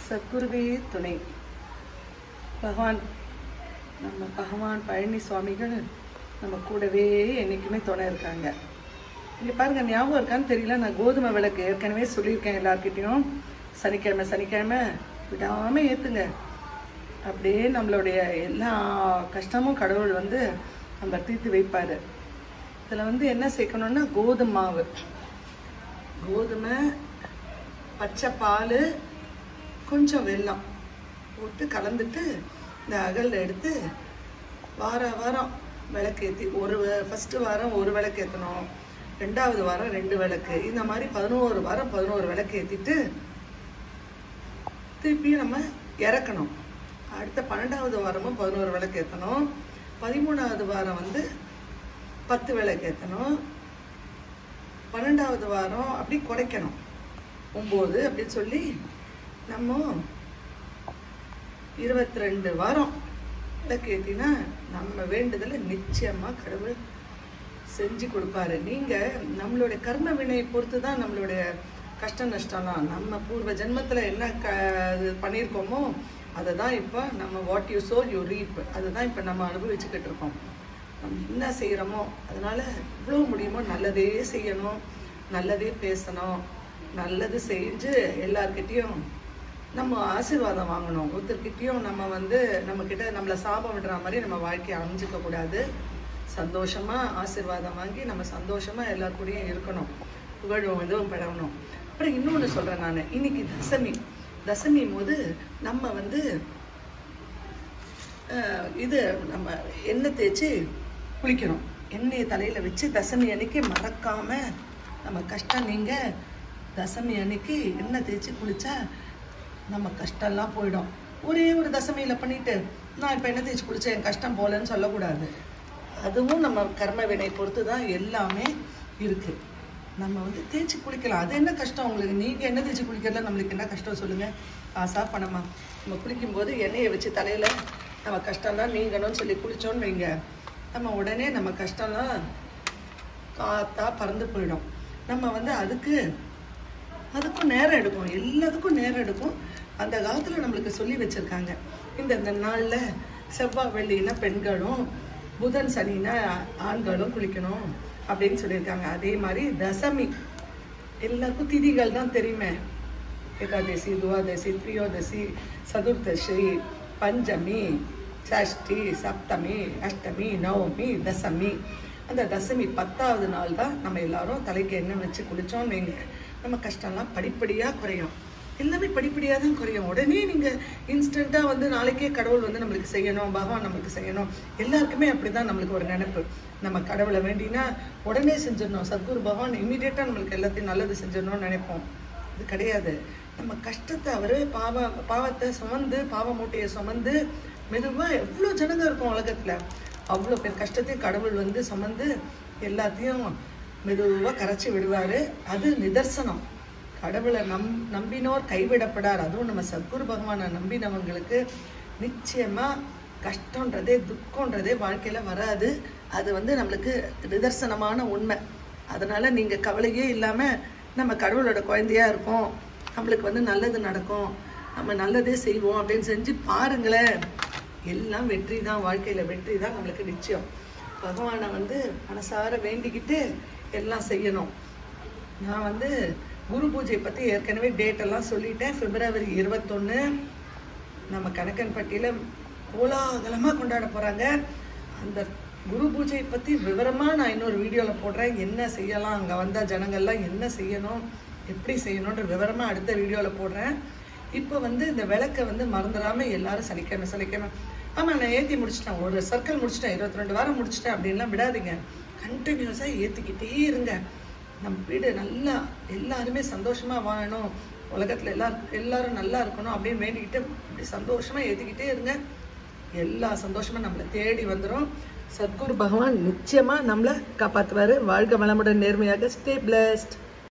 சத்குருவே துணை பகவான் நம்ம பகவான் பழனி சுவாமிகள் நம்ம கூடவே என்னைக்குமே துணை இருக்காங்க இங்க பாருங்க ஞாபகம் இருக்கான்னு தெரியல நான் கோதுமை விளக்கு ஏற்கனவே சொல்லியிருக்கேன் எல்லார்கிட்டயும் சனிக்கிழமை சனிக்கிழமை விடாம ஏத்துங்க அப்படியே நம்மளுடைய எல்லா கஷ்டமும் கடவுள் வந்து நம்ம தீர்த்து வைப்பாரு இதுல வந்து என்ன சேர்க்கணும்னா கோதுமை மாவு கோதுமை பச்சை பால் கொஞ்சம் வெல்லம் போட்டு கலந்துட்டு இந்த அகல் எடுத்து வார வாரம் விளக்கேற்றி ஒரு ஃபஸ்ட்டு வாரம் ஒரு விளக்கு ஏற்றணும் ரெண்டாவது வாரம் ரெண்டு விளக்கு இந்த மாதிரி பதினோரு வாரம் பதினோரு விளக்கு ஏற்றிட்டு திருப்பியும் நம்ம இறக்கணும் அடுத்த பன்னெண்டாவது வாரமும் பதினோரு விளக்கு ஏற்றணும் பதிமூணாவது வாரம் வந்து பத்து விளக்கு ஏற்றணும் பன்னெண்டாவது வாரம் அப்படி குறைக்கணும் ஒம்பது அப்படின்னு சொல்லி நம்ம இருபத்தி ரெண்டு வாரம் விளக்கு ஏற்றினா நம்ம வேண்டுதலை நிச்சயமா கடவுள் செஞ்சு கொடுப்பாரு நீங்க நம்மளுடைய கர்ம வினையை பொறுத்து தான் நம்மளுடைய கஷ்ட நஷ்டம்லாம் நம்ம பூர்வ ஜென்மத்துல என்ன க இது பண்ணியிருக்கோமோ அதை தான் இப்போ நம்ம what you sow you reap அதுதான் இப்போ நம்ம அனுபவிச்சுக்கிட்டு இருக்கோம் நம்ம என்ன செய்கிறோமோ அதனால இவ்வளோ முடியுமோ நல்லதே செய்யணும் நல்லதே பேசணும் நல்லது செஞ்சு எல்லார்கிட்டயும் நம்ம ஆசீர்வாதம் வாங்கணும் ஒருத்தர்கிட்டயும் நம்ம வந்து நம்ம கிட்ட நம்மளை சாபம் விடுற மாதிரி நம்ம வாழ்க்கையை அமைஞ்சிக்க கூடாது சந்தோஷமா ஆசீர்வாதம் வாங்கி நம்ம சந்தோஷமா எல்லார் கூடயும் இருக்கணும் புகழும் இதுவும் பழகணும் அப்புறம் இன்னொன்னு சொல்றேன் நான் இன்னைக்கு தசமி தசமி போது நம்ம வந்து அஹ், இது நம்ம எண்ணெய் தேய்ச்சி குளிக்கணும் எண்ணெயை தலையில வச்சு தசமி அன்னைக்கு மறக்காம நம்ம கஷ்டம் நீங்க தசமி அன்னைக்கு எண்ணெய் தேய்ச்சி குளிச்சா நம்ம கஷ்டம்லாம் போயிடும் ஒரே ஒரு தசமியில பண்ணிட்டு நான் இப்ப எண்ணெய் தேய்ச்சி குளிச்சேன் என் கஷ்டம் போலன்னு சொல்லக்கூடாது அதுவும் நம்ம கர்ம வினை பொறுத்து தான் எல்லாமே இருக்கு நம்ம வந்து தேய்ச்சி குளிக்கலாம் அது என்ன கஷ்டம் உங்களுக்கு நீங்க எண்ணெய் தேய்ச்சி குளிக்கிறதுல நம்மளுக்கு என்ன கஷ்டம் சொல்லுங்க காசா பணமா நம்ம குளிக்கும்போது எண்ணெயை வச்சு தலையில நம்ம கஷ்டம்லாம் நீங்கணும்னு சொல்லி குளிச்சோன்னு வைங்க நம்ம உடனே நம்ம கஷ்டம்லாம் காத்தா பறந்து போயிடும் நம்ம வந்து அதுக்கு அதுக்கும் நேரம் எடுக்கும் எல்லாத்துக்கும் நேரம் எடுக்கும் அந்த காலத்துல நம்மளுக்கு சொல்லி வச்சிருக்காங்க இந்த இந்த நாள்ல செவ்வாய் வெள்ளினா பெண்களும் புதன் சனினா ஆண்களும் குளிக்கணும் அப்படின்னு சொல்லியிருக்காங்க அதே மாதிரி தசமி எல்லாருக்கும் திதிகள் தான் தெரியுமே ஏகாதசி துவாதசி திரியோதசி சதுர்தசி பஞ்சமி சஷ்டி சப்தமி அஷ்டமி நவமி தசமி அந்த தசமி பத்தாவது நாள் தான் நம்ம எல்லாரும் தலைக்கு எண்ணெய் வச்சு குளிச்சோம் வைங்க நம்ம கஷ்டம்லாம் படிப்படியா குறையும் எல்லாமே படிப்படியா தான் குறையும் உடனே நீங்க இன்ஸ்டன்டா வந்து நாளைக்கே கடவுள் வந்து நம்மளுக்கு செய்யணும் பகவான் நம்மளுக்கு செய்யணும் எல்லாருக்குமே அப்படிதான் நம்மளுக்கு ஒரு நினைப்பு நம்ம கடவுளை வேண்டினா உடனே செஞ்சிடணும் சத்குரு பகவான் இமீடியட்டா நம்மளுக்கு எல்லாத்தையும் நல்லது செஞ்சிடணும்னு நினைப்போம் இது கிடையாது நம்ம கஷ்டத்தை அவரு பாவ பாவத்தை சுமந்து பாவ மூட்டையை சுமந்து மெதுவா எவ்வளவு ஜனங்க இருக்கும் உலகத்துல அவ்வளவு பேர் கஷ்டத்தையும் கடவுள் வந்து சுமந்து எல்லாத்தையும் மெதுவா கரைச்சி விடுவாரு அது நிதர்சனம் கடவுளை நம் நம்பினோர் கைவிடப்படார் அதுவும் நம்ம சத்குரு பகவானை நம்பினவங்களுக்கு நிச்சயமா கஷ்டன்றதே துக்கன்றதே வாழ்க்கையில வராது அது வந்து நம்மளுக்கு நிதர்சனமான உண்மை அதனால நீங்க கவலையே இல்லாம நம்ம கடவுளோட குழந்தையா இருக்கோம் நம்மளுக்கு வந்து நல்லது நடக்கும் நம்ம நல்லதே செய்வோம் அப்படின்னு செஞ்சு பாருங்களேன் எல்லாம் வெற்றி தான் வாழ்க்கையில வெற்றி தான் நம்மளுக்கு நிச்சயம் பகவானை வந்து மனசார வேண்டிக்கிட்டு எல்லாம் செய்யணும் நான் வந்து குரு பூஜை பத்தி ஏற்கனவே டேட் எல்லாம் சொல்லிட்டேன் பிப்ரவரி இருபத்தொன்னு நம்ம கணக்கன்பட்டியில கோலாகலமா கொண்டாட போறாங்க அந்த குரு பூஜை பத்தி விவரமா நான் இன்னொரு வீடியோல போடுறேன் என்ன செய்யலாம் அங்க வந்த ஜனங்கள்லாம் என்ன செய்யணும் எப்படி செய்யணும்ன்ற விவரமா அடுத்த வீடியோல போடுறேன் இப்போ வந்து இந்த விளக்கை வந்து மறந்துடாம எல்லாரும் சனிக்கிழமை சனிக்கிழமை ஆமா நான் ஏத்தி முடிச்சிட்டேன் ஒரு சர்க்கிள் முடிச்சிட்டேன் இருபத்தி ரெண்டு வாரம் முடிச்சிட்டேன் அப்படின்லாம் விடாதீங்க கண்டினியூஸா ஏத்திக்கிட்டே இருங்க நம்ம வீடு நல்லா எல்லாருமே சந்தோஷமா வாழணும் உலகத்துல எல்லாரும் எல்லாரும் நல்லா இருக்கணும் அப்படின்னு வேண்டிக்கிட்டு இப்படி சந்தோஷமா ஏத்திக்கிட்டே இருங்க எல்லா சந்தோஷமும் நம்மளை தேடி வந்துரும் சத்குரு பகவான் நிச்சயமா நம்மளை காப்பாத்துவாரு வாழ்க வளமுடன் நேர்மையாக ஸ்டே பிளஸ்ட்